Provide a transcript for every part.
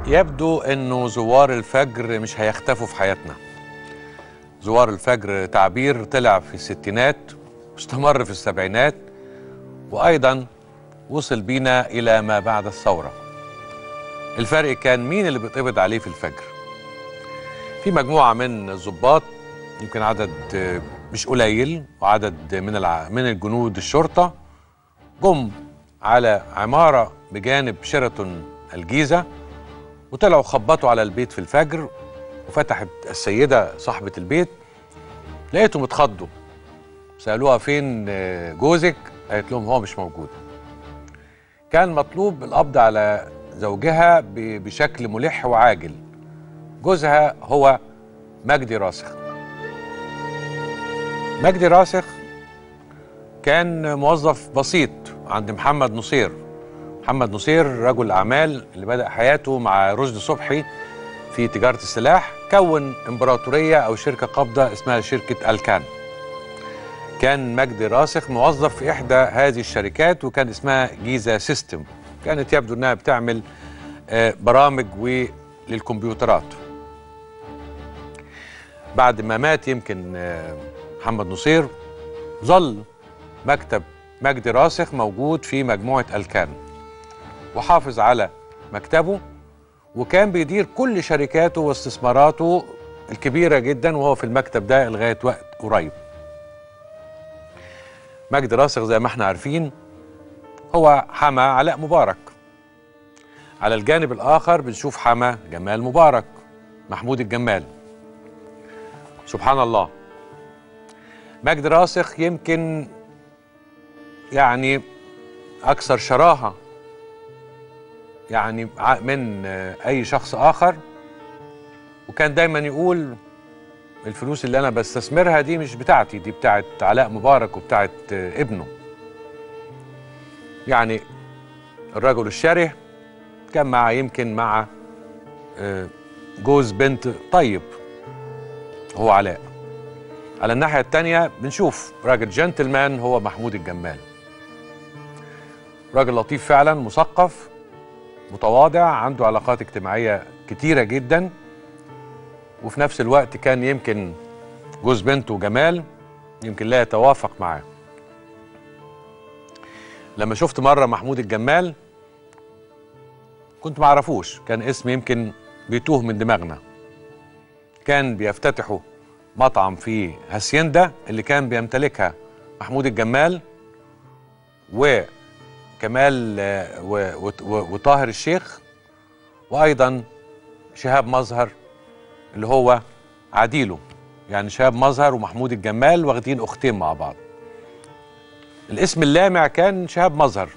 يبدو انه زوار الفجر مش هيختفوا في حياتنا زوار الفجر تعبير طلع في الستينات واستمر في السبعينات وايضا وصل بينا الى ما بعد الثوره الفرق كان مين اللي بيتقبض عليه في الفجر في مجموعه من الضباط يمكن عدد آه، مش قليل وعدد من الع... من الجنود الشرطه جم على عماره بجانب شيراتون الجيزه وطلعوا خبطوا على البيت في الفجر وفتحت السيده صاحبه البيت لقيتهم اتخضوا سالوها فين آه، جوزك قالت لهم هو مش موجود كان مطلوب القبض على زوجها ب- بشكل ملح وعاجل جوزها هو مجدي راسخ مجدي راسخ كان موظف بسيط عند محمد نصير محمد نصير رجل اعمال اللي بدا حياته مع رشدي صبحي في تجاره السلاح كون امبراطوريه او شركه قابضه اسمها شركه الكان كان مجدي راسخ موظف في احدى هذه الشركات وكان اسمها جيزه سيستم كانت يبدو انها بتعمل آه، برامج و- للكمبيوترات بعد ما مات يمكن آه، محمد نصير ظل مكتب مجدي راسخ موجود في مجموعه الكان وحافظ على مكتبه وكان بيدير كل شركاته واستثماراته الكبيره جدا وهو في المكتب ده لغايه وقت قريب مجدي راسخ زي ما احنا عارفين هو حما علاء مبارك على الجانب الاخر بنشوف حما جمال مبارك محمود الجمال سبحان الله مجدي راسخ يمكن يعني اكثر شراهه يعني ع- من آه، اي شخص اخر وكان دايما يقول الفلوس اللي انا بستثمرها دي مش بتاعتي دي بتاعت علاء مبارك وبتاعت آه، ابنه يعني الرجل الشره كان مع يمكن مع آه، جوز بنت طيب هو علاء على الناحية التانية بنشوف راجل جنتلمان هو محمود الجمال راجل لطيف فعلا مثقف متواضع عنده علاقات اجتماعية كتيرة جدا وفي نفس الوقت كان يمكن جوز بنته جمال يمكن لا يتوافق معاه لما شفت مرة محمود الجمال كنت معرفوش كان اسم يمكن بيتوه من دماغنا كان بيفتتحوا مطعم في هاسيندا اللي كان بيمتلكها محمود الجمال وكمال آه، و- وط- و- وطاهر الشيخ وايضا شهاب مظهر اللي هو عديله يعني شهاب مظهر ومحمود الجمال واخدين اختين مع بعض الاسم اللامع كان شهاب مظهر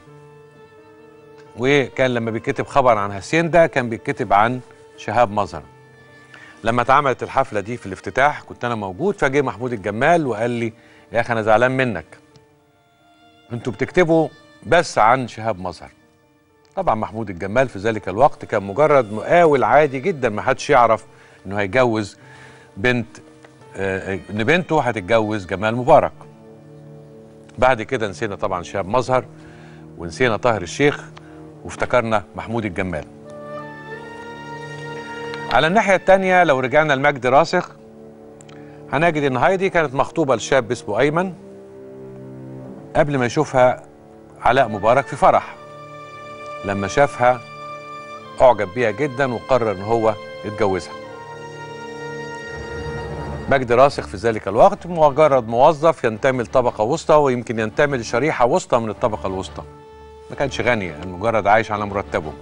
وكان لما بيتكتب خبر عن هاسيندا كان بيتكتب عن شهاب مظهر لما اتعملت الحفله دي في الافتتاح كنت انا موجود فجه محمود الجمال وقال لي يا اخي انا زعلان منك انتوا بتكتبوا بس عن شهاب مظهر طبعا محمود الجمال في ذلك الوقت كان مجرد مقاول عادي جدا ما حدش يعرف انه هيجوز بنت آه، آه، ان بنته هتتجوز جمال مبارك بعد كده نسينا طبعا شهاب مظهر ونسينا طاهر الشيخ وافتكرنا محمود الجمال على الناحية التانية لو رجعنا لمجدي راسخ هنجد ان هايدي كانت مخطوبة لشاب اسمه ايمن قبل ما يشوفها علاء مبارك في فرح لما شافها اعجب بيها جدا وقرر ان هو يتجوزها مجدي راسخ في ذلك الوقت مجرد موظف ينتمي لطبقة وسطى ويمكن ينتمي لشريحة وسطى من الطبقة الوسطى ما كانش غني يعني مجرد عايش على مرتبه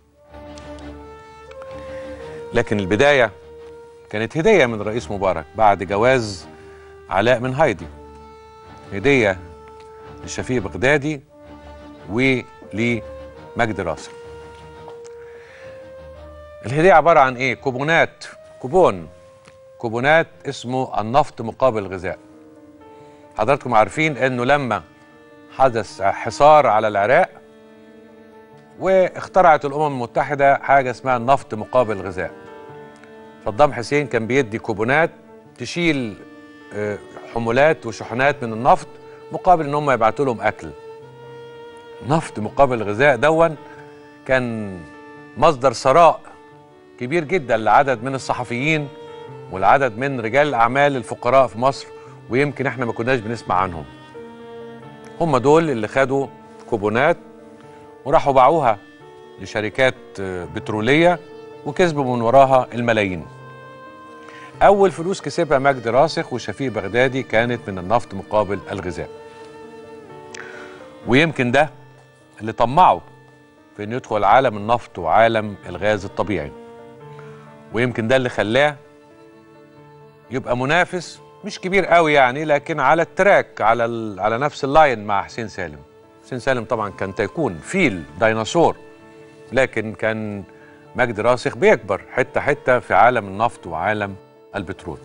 لكن البداية كانت هدية من رئيس مبارك بعد جواز علاء من هايدي هدية لشفيق بغدادي ولمجدي راسخ الهدية عبارة عن ايه؟ كوبونات كوبون كوبونات اسمه النفط مقابل الغذاء حضراتكم عارفين انه لما حدث حصار على العراق واخترعت الامم المتحده حاجه اسمها النفط مقابل الغذاء صدام حسين كان بيدي كوبونات تشيل آه، حمولات وشحنات من النفط مقابل ان هم يبعتوا لهم اكل نفط مقابل الغذاء دون كان مصدر ثراء كبير جدا لعدد من الصحفيين والعدد من رجال الاعمال الفقراء في مصر ويمكن احنا ما كناش بنسمع عنهم هم دول اللي خدوا كوبونات وراحوا باعوها لشركات بتروليه وكسبوا من وراها الملايين اول فلوس كسبها مجدي راسخ وشفيق بغدادي كانت من النفط مقابل الغذاء ويمكن ده اللي طمعه في انه يدخل عالم النفط وعالم الغاز الطبيعي ويمكن ده اللي خلاه يبقى منافس مش كبير قوي يعني لكن على التراك على ال... على نفس اللاين مع حسين سالم حسين سالم طبعا كان تيكون فيل ديناصور لكن كان مجدي راسخ بيكبر حته حته في عالم النفط وعالم البترول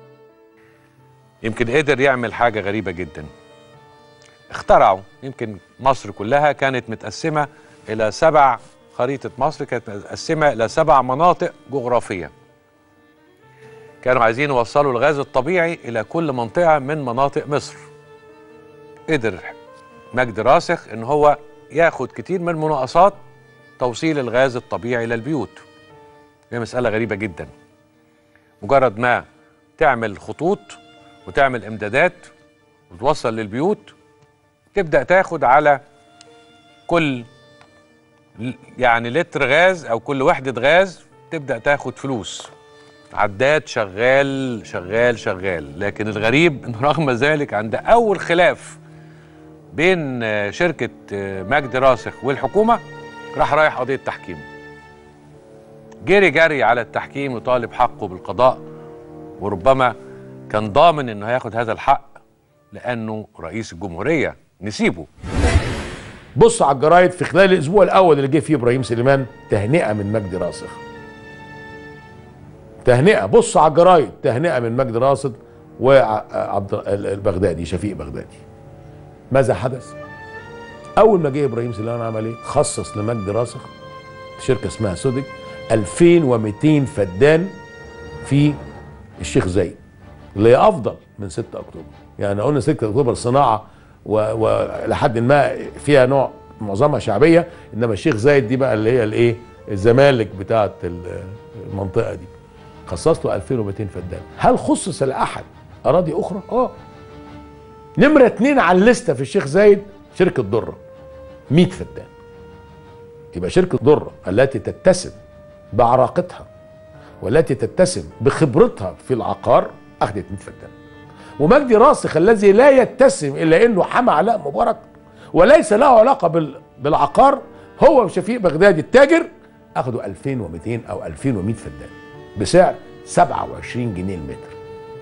يمكن قدر يعمل حاجه غريبه جدا اخترعوا يمكن مصر كلها كانت متقسمه الى سبع خريطه مصر كانت متقسمه الى سبع مناطق جغرافيه كانوا عايزين يوصلوا الغاز الطبيعي الى كل منطقه من مناطق مصر قدر مجدي راسخ ان هو ياخد كتير من مناقصات توصيل الغاز الطبيعي للبيوت هي مساله غريبه جدا مجرد ما تعمل خطوط وتعمل امدادات وتوصل للبيوت تبدا تاخد على كل يعني لتر غاز او كل وحده غاز تبدا تاخد فلوس عداد شغال شغال شغال لكن الغريب انه رغم ذلك عند اول خلاف بين شركه مجدي راسخ والحكومه راح رايح قضيه تحكيم جري جري على التحكيم وطالب حقه بالقضاء وربما كان ضامن انه هياخد هذا الحق لانه رئيس الجمهوريه نسيبه بص على الجرايد في خلال الاسبوع الاول اللي جه فيه ابراهيم سليمان تهنئه من مجدي راسخ تهنئه بص على الجرايد تهنئه من مجدي راصد وعبد البغدادي شفيق بغدادي ماذا حدث اول ما جه ابراهيم سليمان عمل ايه خصص لمجدي راسخ شركه اسمها سودك 2200 فدان في الشيخ زايد اللي هي افضل من 6 اكتوبر يعني قلنا 6 اكتوبر صناعه ولحد ما فيها نوع معظمها شعبيه انما الشيخ زايد دي بقى اللي هي الايه الزمالك بتاعه المنطقه دي خصص له 2200 فدان هل خصص لاحد اراضي اخرى اه نمره اتنين على الليسته في الشيخ زايد شركه ضره 100 فدان يبقى شركه ضره التي تتسم بعراقتها والتي تتسم بخبرتها في العقار اخذت 100 فدان ومجدي راسخ الذي لا يتسم الا انه حمى علاء مبارك وليس له علاقه بالعقار هو وشفيق بغدادي التاجر اخذوا 2200 او 2100 فدان بسعر 27 جنيه المتر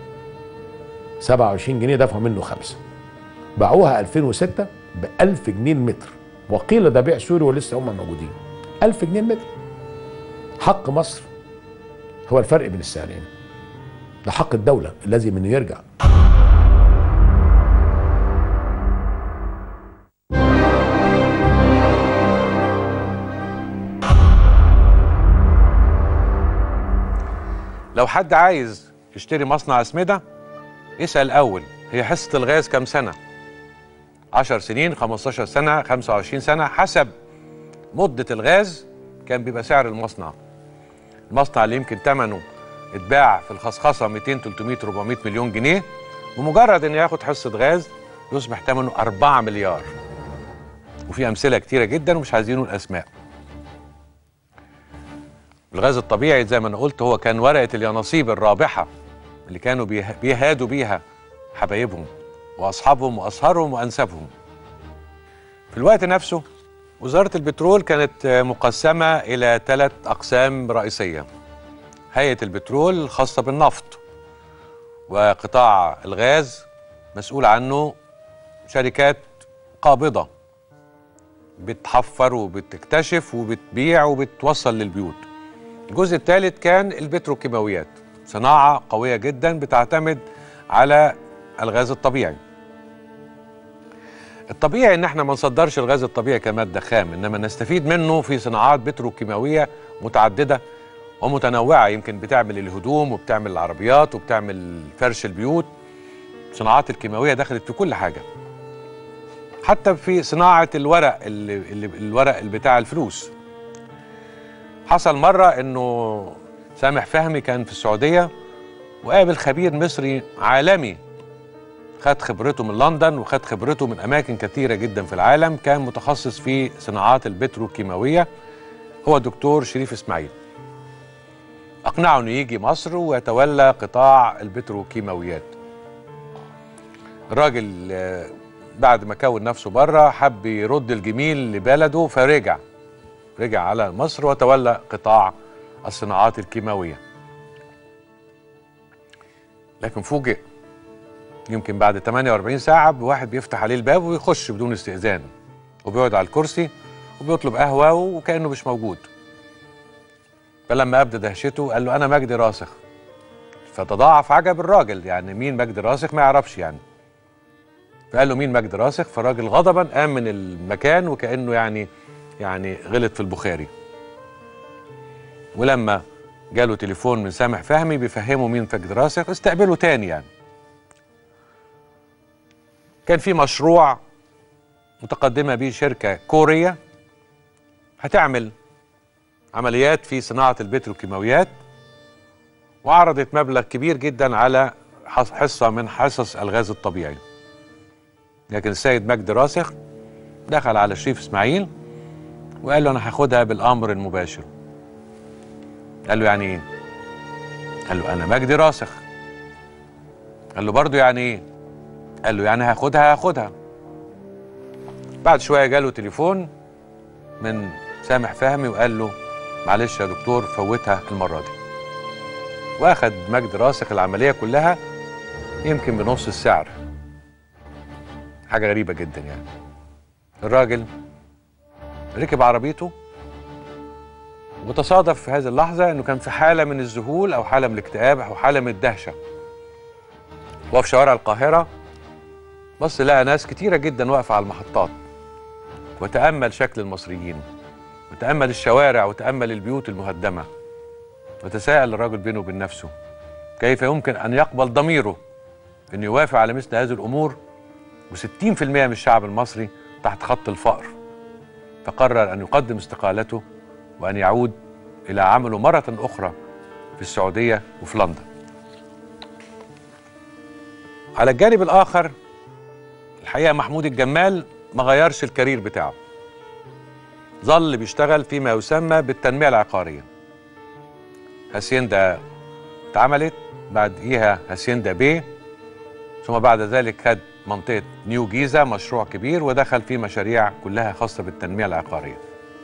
27 جنيه دفعوا منه خمسه باعوها 2006 ب 1000 جنيه المتر وقيل ده بيع سوري ولسه هم موجودين 1000 جنيه المتر حق مصر هو الفرق بين السعرين ده حق الدولة الذي منه يرجع لو حد عايز يشتري مصنع اسمده يسال الاول هي حصه الغاز كام سنه 10 سنين 15 سنه 25 سنه حسب مده الغاز كان بيبقى سعر المصنع المصنع اللي يمكن ثمنه اتباع في الخصخصه 200 300 400 مليون جنيه بمجرد انه ياخد حصه غاز يصبح ثمنه 4 مليار وفي امثله كتيره جدا ومش عايزين نقول اسماء الغاز الطبيعي زي ما انا قلت هو كان ورقه اليانصيب الرابحه اللي كانوا بيه- بيهادوا بيها حبايبهم واصحابهم واصهارهم وانسابهم في الوقت نفسه وزاره البترول كانت آه، مقسمه الى ثلاث اقسام رئيسيه هيئه البترول الخاصه بالنفط وقطاع الغاز مسؤول عنه شركات قابضه بتحفر وبتكتشف وبتبيع وبتوصل للبيوت الجزء الثالث كان البتروكيماويات صناعة قوية جدا بتعتمد على الغاز الطبيعي الطبيعي ان احنا ما نصدرش الغاز الطبيعي كمادة خام انما نستفيد منه في صناعات بتروكيماوية متعددة ومتنوعة يمكن بتعمل الهدوم وبتعمل العربيات وبتعمل فرش البيوت صناعات الكيماوية دخلت في كل حاجة حتى في صناعة الورق اللي, اللي الورق اللي بتاع الفلوس حصل مرة انه سامح فهمي كان في السعوديه وقابل خبير مصري عالمي خد خبرته من لندن وخد خبرته من اماكن كثيره جدا في العالم كان متخصص في صناعات البتروكيماويه هو الدكتور شريف اسماعيل اقنعه انه يجي مصر ويتولى قطاع البتروكيماويات الراجل آه، بعد ما كون نفسه بره حب يرد الجميل لبلده فرجع رجع على مصر وتولى قطاع الصناعات الكيماويه لكن فوجئ يمكن بعد 48 ساعة بواحد بيفتح عليه الباب ويخش بدون استئذان وبيقعد على الكرسي وبيطلب قهوة وكأنه مش موجود فلما أبدى دهشته قال له أنا مجدي راسخ فتضاعف عجب الراجل يعني مين مجدي راسخ ما يعرفش يعني فقال له مين مجدي راسخ فالراجل غضبا قام من المكان وكأنه يعني يعني غلط في البخاري ولما جاله تليفون من سامح فهمي بيفهمه مين مجدي راسخ استقبله تاني يعني كان في مشروع متقدمة به شركة كورية هتعمل عمليات في صناعة البتروكيماويات وعرضت مبلغ كبير جدا على حص- حصة من حصص الغاز الطبيعي لكن السيد مجدي راسخ دخل على شريف اسماعيل وقال له انا هاخدها بالامر المباشر قال له يعني ايه قال له انا مجدي راسخ قال له برضه يعني ايه قال له يعني هاخدها هاخدها بعد شويه جاله تليفون من سامح فهمي وقال له معلش يا دكتور فوتها المره دي واخد مجد راسخ العمليه كلها يمكن بنص السعر حاجه غريبه جدا يعني الراجل ركب عربيته وتصادف في هذه اللحظه انه كان في حاله من الذهول او حاله من الاكتئاب او حاله من الدهشه وهو في شوارع القاهره بص لقى ناس كتيرة جدا واقفة على المحطات وتأمل شكل المصريين وتأمل الشوارع وتأمل البيوت المهدمة وتساءل الرجل بينه وبين نفسه كيف يمكن أن يقبل ضميره أن يوافق على مثل هذه الأمور و60% من الشعب المصري تحت خط الفقر فقرر أن يقدم استقالته وأن يعود إلى عمله مرة أخرى في السعودية وفي لندن على الجانب الآخر الحقيقه محمود الجمال ما غيرش الكارير بتاعه ظل بيشتغل فيما يسمى بالتنميه العقاريه هاسيندا اتعملت بعديها هاسيندا بي ثم بعد ذلك خد منطقه نيو جيزه مشروع كبير ودخل في مشاريع كلها خاصه بالتنميه العقاريه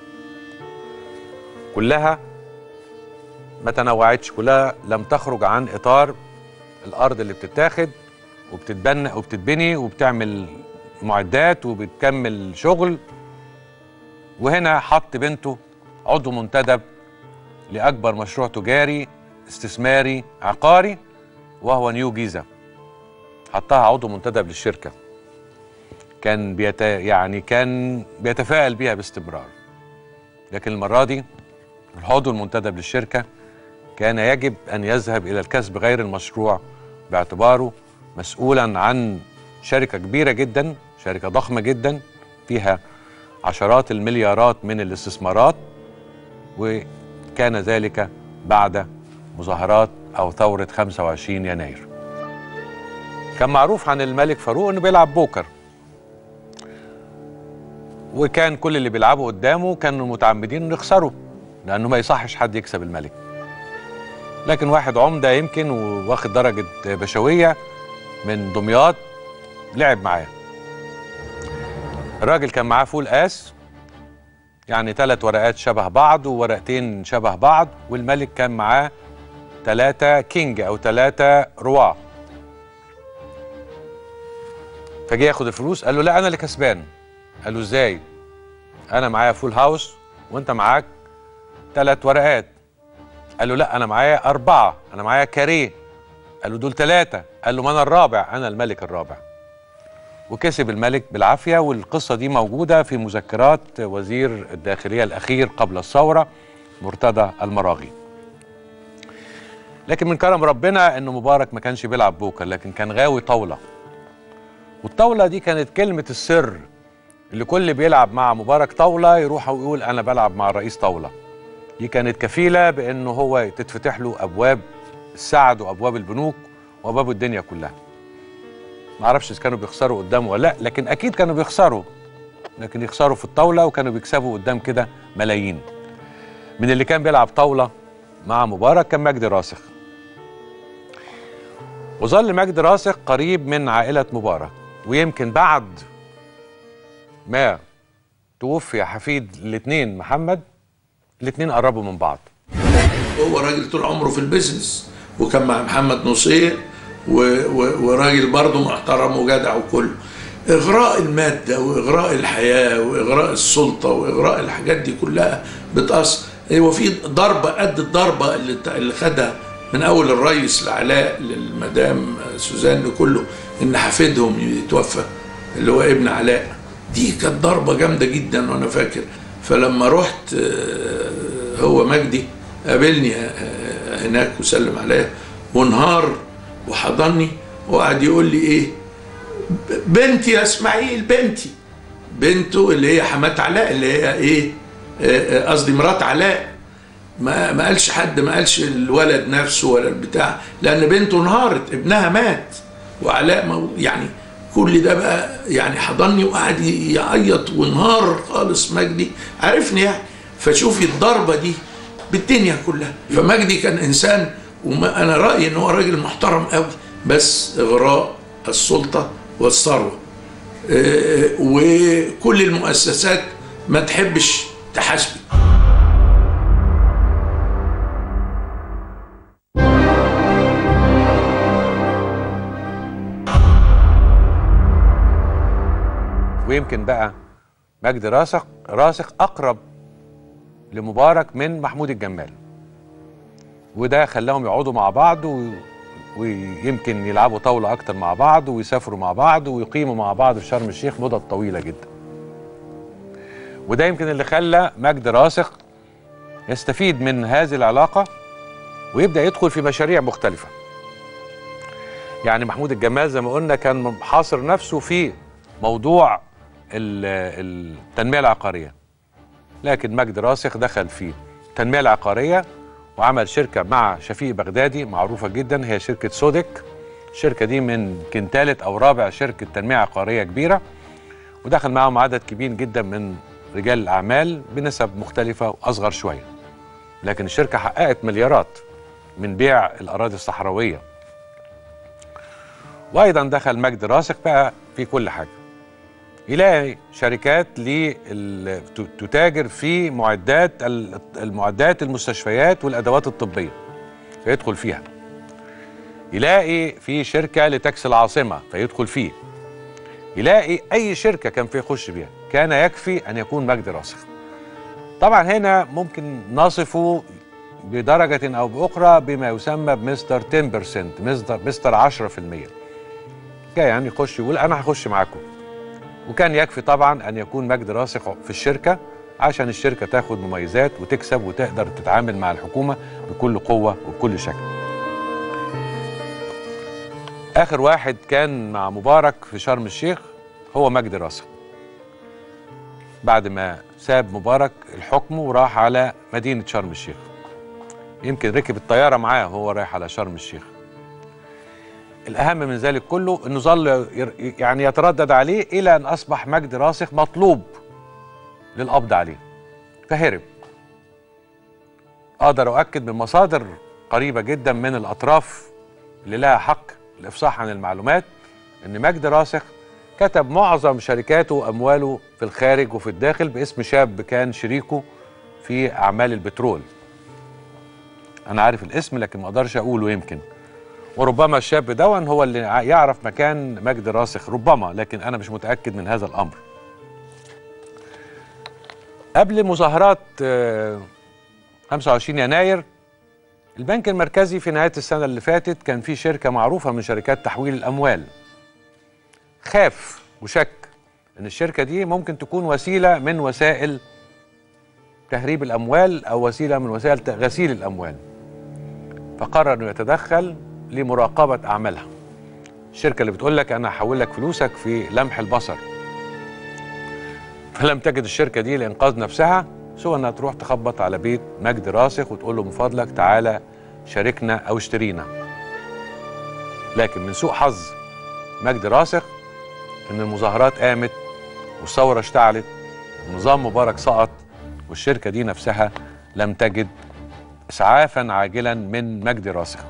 كلها ما تنوعتش كلها لم تخرج عن اطار الارض اللي بتتاخد وبتتبنى وبتتبني وبتعمل معدات وبتكمل شغل وهنا حط بنته عضو منتدب لأكبر مشروع تجاري استثماري عقاري وهو نيو جيزة حطها عضو منتدب للشركة كان بيت يعني كان بيتفائل بيها باستمرار لكن المرة دي العضو المنتدب للشركة كان يجب أن يذهب إلى الكسب غير المشروع باعتباره مسؤولا عن شركة كبيرة جدا شركة ضخمة جدا فيها عشرات المليارات من الاستثمارات وكان ذلك بعد مظاهرات أو ثورة 25 يناير كان معروف عن الملك فاروق انه بيلعب بوكر وكان كل اللي بيلعبوا قدامه كانوا متعمدين انه يخسروا لانه ما يصحش حد يكسب الملك لكن واحد عمده يمكن وواخد درجه بشويه من دمياط لعب معاه الراجل كان معاه فول قاس يعني ثلاث ورقات شبه بعض وورقتين شبه بعض والملك كان معاه ثلاثة كينج أو ثلاثة رواة فجه ياخد الفلوس قال له لا أنا اللي كسبان قال له إزاي؟ أنا معايا فول هاوس وأنت معاك ثلاث ورقات قال له لا أنا معايا أربعة أنا معايا كاريه قال له دول ثلاثة قال له ما أنا الرابع أنا الملك الرابع وكسب الملك بالعافية والقصة دي موجودة في مذكرات وزير الداخلية الأخير قبل الثورة مرتضى المراغي لكن من كرم ربنا انه مبارك ما كانش بيلعب بوكر لكن كان غاوي طاوله والطاوله دي كانت كلمه السر اللي كل بيلعب مع مبارك طاوله يروح ويقول انا بلعب مع الرئيس طاوله دي كانت كفيله بانه هو تتفتح له ابواب السعد وابواب البنوك وابواب الدنيا كلها ما اعرفش اذا كانوا بيخسروا قدامه ولا لا لكن اكيد كانوا بيخسروا لكن يخسروا في الطاوله وكانوا بيكسبوا قدام كده ملايين من اللي كان بيلعب طاوله مع مبارك كان مجدي راسخ وظل مجدي راسخ قريب من عائله مبارك ويمكن بعد ما توفي حفيد الاثنين محمد الاثنين قربوا من بعض هو راجل طول عمره في البيزنس وكان مع محمد نصير و... و... وراجل برضه محترم وجدع وكله اغراء الماده واغراء الحياه واغراء السلطه واغراء الحاجات دي كلها بتاثر هو في ضربه قد الضربه اللي اللي خدها من اول الرئيس لعلاء للمدام سوزان لكله ان حفيدهم يتوفى اللي هو ابن علاء دي كانت ضربه جامده جدا وانا فاكر فلما رحت آه، هو مجدي قابلني آه، هناك وسلم عليا وانهار وحضني وقعد يقول لي ايه بنتي يا اسماعيل بنتي بنته اللي هي حمات علاء اللي هي ايه آه، آه، قصدي مرات علاء ما ما قالش حد ما قالش الولد نفسه ولا البتاع لان بنته انهارت ابنها مات وعلاء مو يعني كل ده بقى يعني حضني وقعد يعيط وانهار خالص مجدي عرفني يعني فشوفي الضربه دي بالدنيا كلها فمجدي كان انسان وما انا رايي ان هو راجل محترم قوي بس اغراء السلطه والثروه آه، وكل المؤسسات ما تحبش تحاسبك ويمكن بقى مجدي راسخ راسخ اقرب لمبارك من محمود الجمال وده خلاهم يقعدوا مع بعض و... ويمكن يلعبوا طاوله اكتر مع بعض ويسافروا مع بعض ويقيموا مع بعض في شرم الشيخ مدة طويله جدا وده يمكن اللي خلى مجدي راسخ يستفيد من هذه العلاقه ويبدا يدخل في مشاريع مختلفه يعني محمود الجمال زي ما قلنا كان حاصر نفسه في موضوع ال- التنميه العقاريه لكن مجدي راسخ دخل في التنميه العقاريه وعمل شركه مع شفيق بغدادي معروفه جدا هي شركه سودك الشركه دي من يمكن ثالث او رابع شركه تنميه عقاريه كبيره ودخل معاهم عدد كبير جدا من رجال الاعمال بنسب مختلفه واصغر شويه لكن الشركه حققت مليارات من بيع الاراضي الصحراويه وايضا دخل مجدي راسخ بقى في كل حاجه يلاقي شركات لل- ت- تتاجر في معدات ال- المعدات المستشفيات والادوات الطبيه فيدخل فيها يلاقي في شركه لتاكسي العاصمه فيدخل فيه يلاقي اي شركه كان فيه يخش بيها كان يكفي ان يكون مجدي راسخ طبعا هنا ممكن نصفه بدرجه او باخرى بما يسمى بمستر 10% مستر مستر 10% جاي يعني يخش يقول انا هخش معاكم وكان يكفي طبعا ان يكون مجدي راسخ في الشركه عشان الشركه تاخد مميزات وتكسب وتقدر تتعامل مع الحكومه بكل قوه وبكل شكل. اخر واحد كان مع مبارك في شرم الشيخ هو مجدي راسخ. بعد ما ساب مبارك الحكم وراح على مدينه شرم الشيخ. يمكن ركب الطياره معاه وهو رايح على شرم الشيخ. الأهم من ذلك كله أنه ظل ير- يعني يتردد عليه إلى أن أصبح مجدي راسخ مطلوب للقبض عليه فهرب أقدر أؤكد من مصادر قريبة جدا من الأطراف اللي لها حق الإفصاح عن المعلومات أن مجدي راسخ كتب معظم شركاته وأمواله في الخارج وفي الداخل باسم شاب كان شريكه في أعمال البترول أنا عارف الاسم لكن ما أقدرش أقوله يمكن وربما الشاب دون هو اللي ع- يعرف مكان مجدي راسخ ربما لكن انا مش متاكد من هذا الامر قبل مظاهرات آه، 25 يناير البنك المركزي في نهايه السنه اللي فاتت كان في شركه معروفه من شركات تحويل الاموال خاف وشك ان الشركه دي ممكن تكون وسيله من وسائل تهريب الاموال او وسيله من وسائل ت- غسيل الاموال فقرر انه يتدخل لمراقبه اعمالها الشركه اللي بتقول لك انا هحول لك فلوسك في لمح البصر فلم تجد الشركه دي لانقاذ نفسها سوى انها تروح تخبط على بيت مجدي راسخ وتقول له من فضلك تعالى شاركنا او اشترينا لكن من سوء حظ مجدي راسخ ان المظاهرات قامت والثوره اشتعلت ونظام مبارك سقط والشركه دي نفسها لم تجد اسعافا عاجلا من مجدي راسخ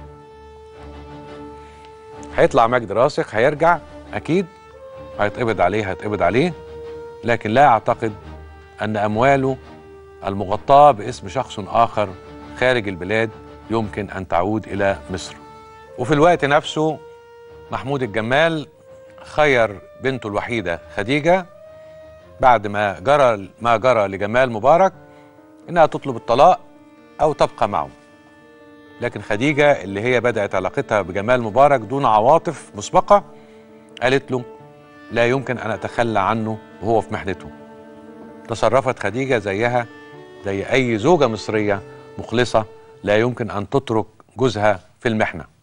هيطلع مجدي راسخ هيرجع اكيد هيتقبض عليه هيتقبض عليه لكن لا اعتقد ان امواله المغطاه باسم شخص اخر خارج البلاد يمكن ان تعود الى مصر وفي الوقت نفسه محمود الجمال خير بنته الوحيده خديجه بعد ما جرى ما جرى لجمال مبارك انها تطلب الطلاق او تبقى معه لكن خديجه اللي هي بدات علاقتها بجمال مبارك دون عواطف مسبقه قالت له لا يمكن ان اتخلى عنه وهو في محنته تصرفت خديجه زيها زي اي زوجه مصريه مخلصه لا يمكن ان تترك جوزها في المحنه